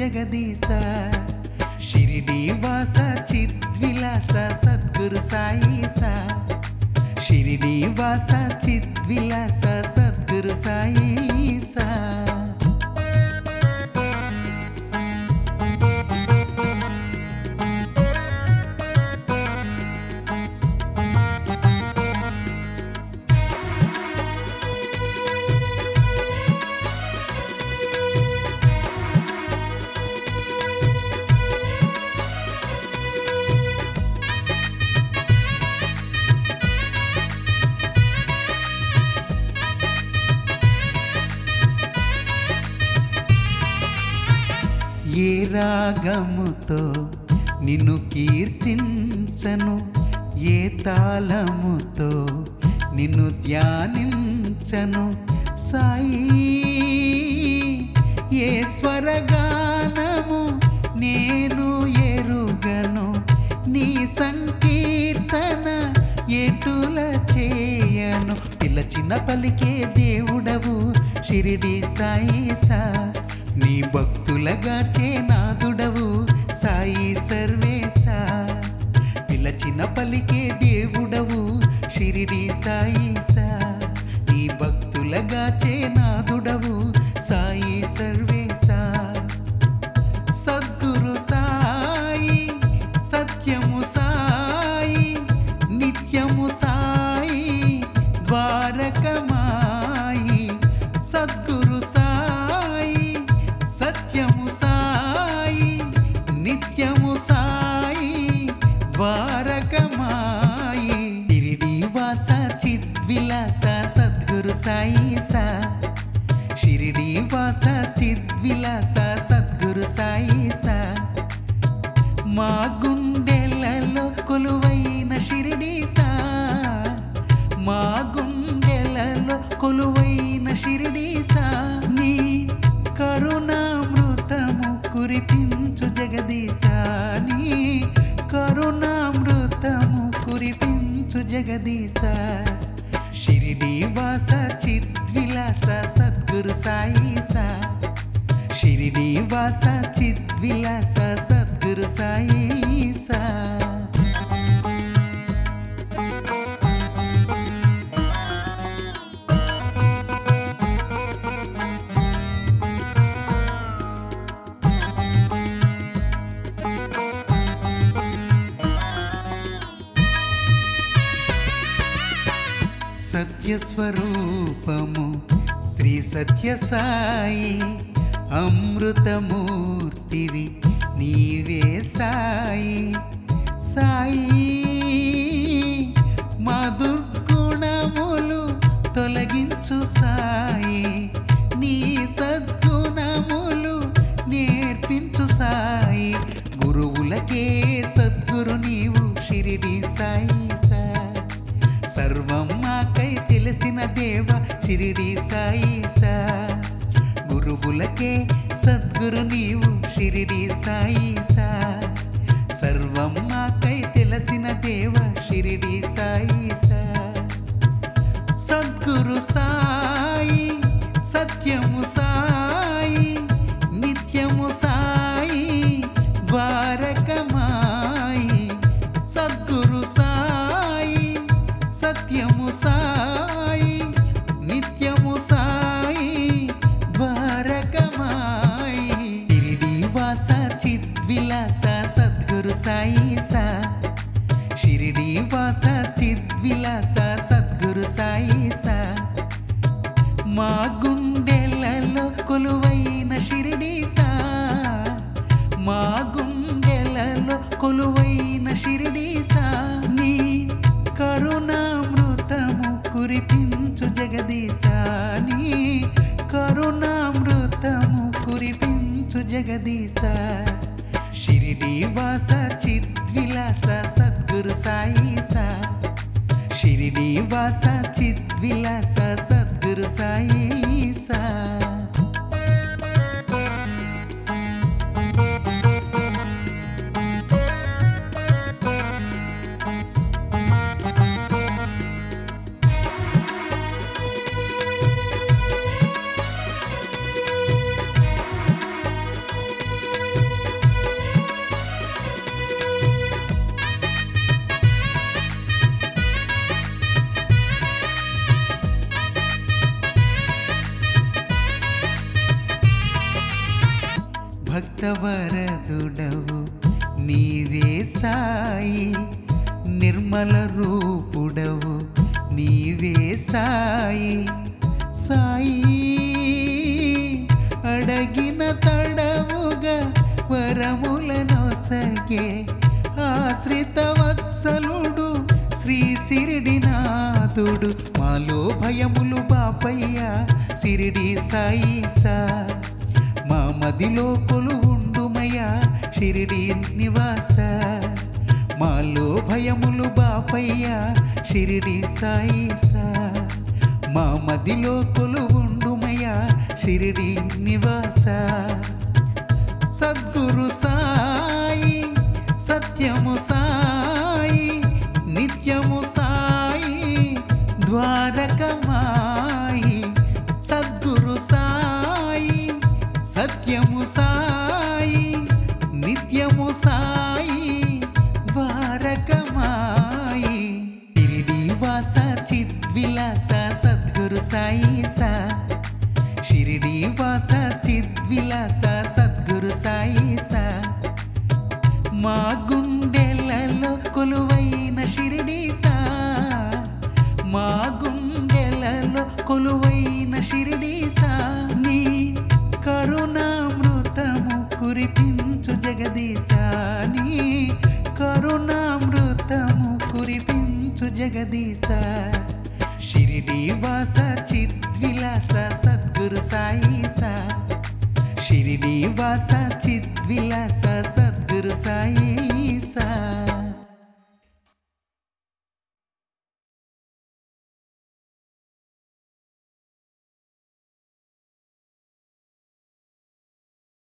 జగదీశ షిరిడి వాస చిద్విలాస సద్గురు సాయిస షిరిడి వాస చిద్విలాస సద్గురు సాయిస ఏ రాగముతో నిన్ను కీర్తించను ఏ తాళముతో నిన్ను ధ్యానించను సాయి ఏ స్వరగానము నేను ఎరుగను నీ సంకీర్తన ఎటుల చేయను పిలచిన పలికే దేవుడవు షిరిడి సాయిసా నీ భక్తులగా చేనాదుడవు సాయి సర్వేసా పిలచిన పలికే దేవుడవు షిరిడి సాయిసా నీ భక్తులగా చేనాదుడవు సాయి సర్వేసా సద్గురు సాయి సత్యము సాయి నిత్యము సాయి ద్వారకమాయి సద్గురు సాయి సత్యము సాయి నిత్యము సాయి ద్వారకమాయి తిరిడి వాస చిద్విలాస సద్గురు సాయి సా షిరిడి వాస సిద్విలాస సద్గురు సాయిసా మా గుండెలలో కొలువైన షిరిడీసా మా గుండెలలో కొలువైన షిరిడీసా నీ కరుణామృతము కురిపించు జగదీశా నీ కరుణామృతము కురిపించు జగదీశా షిరిడి వాస చిద్విలాస సద్గురు సాయిసా షిరిడి వాస చిద్విలాస సద్గురు సాయిసా సత్యస్వరూపము శ్రీ సత్య సాయి అమృతమూర్తివి నీవే సాయి సాయి మా దుర్గుణములు తొలగించు సాయి నీ సద్గుణములు నేర్పించు సాయి గురువులకే సద్గురు నీవు షిరిడి సాయి సా సర్వం మాకై తెలిసిన దేవ షిరిడి సాయి సా గురువులకే సద్గురు నీవు షిరిడి సాయి సా సర్వం మాకై తెలిసిన దేవ షిరిడి సాయి సా సద్గురు సాయి సత్యము సాయి నిత్యము సాయి ద్వారకమాయి సద్గురు సాయి సత్యము సాయి నిత్యము సాయి ద్వారకమాయి తిరిడి వాస చిద్విలాస సద్గురు సాయి సా షిరిడి వాస సిద్విలాస సద్గురు సాయిసా మా గుండెలలో కొలువైన షిరిడీసా మా గుండెలలో కొలువైన షిరిడీసా నీ కరుణామృతము కురిపించు జగదీశా నీ కరుణామృతము కురిపించు జగదీశా షిరిడి వాస చిద్విలాస సద్గురు సాయిసా షిరిడి వాస చిద్విలాస సద్గురు సాయిసా భక్తవరదుడవు నీవే సాయి నిర్మల రూపుడవు నీవే సాయి సాయి అడగిన తడవుగా వరములను సగే ఆశ్రిత వత్సలుడు శ్రీ సిరిడినాథుడు మాలో భయములు బాపయ్య సిరిడి సాయి సా మా మదిలో కొలువుండుమయ్యా షిరిడి నివాస మాలో భయములు బాపయ్యా షిరిడి సాయి సా మా మదిలో కొలువుండుమయ్యా షిరిడి నివాస సద్గురు సాయి సత్యము సాయి నిత్యము సాయి ద్వారకమాయి సద్గురు సాయి సత్యము సాయి నిత్యము సాయి ద్వారకమాయి షిరిడి వాస చిద్విలాస సద్గురు సాయి సా షిరిడి వాస సిద్విలాస సద్గురు సాయి సా మా గుండెలలో కొలువైన షిరిడి సా మా గుండెలలో కొలువైన షిరిడి సా నీ కరుణామృతము కురిపించు జగదీశా నీ కరుణామృతము కురిపించు జగదీశా షిరిడి వాస చిద్విలాస సద్గురు సాయి సా షిరిడి వాస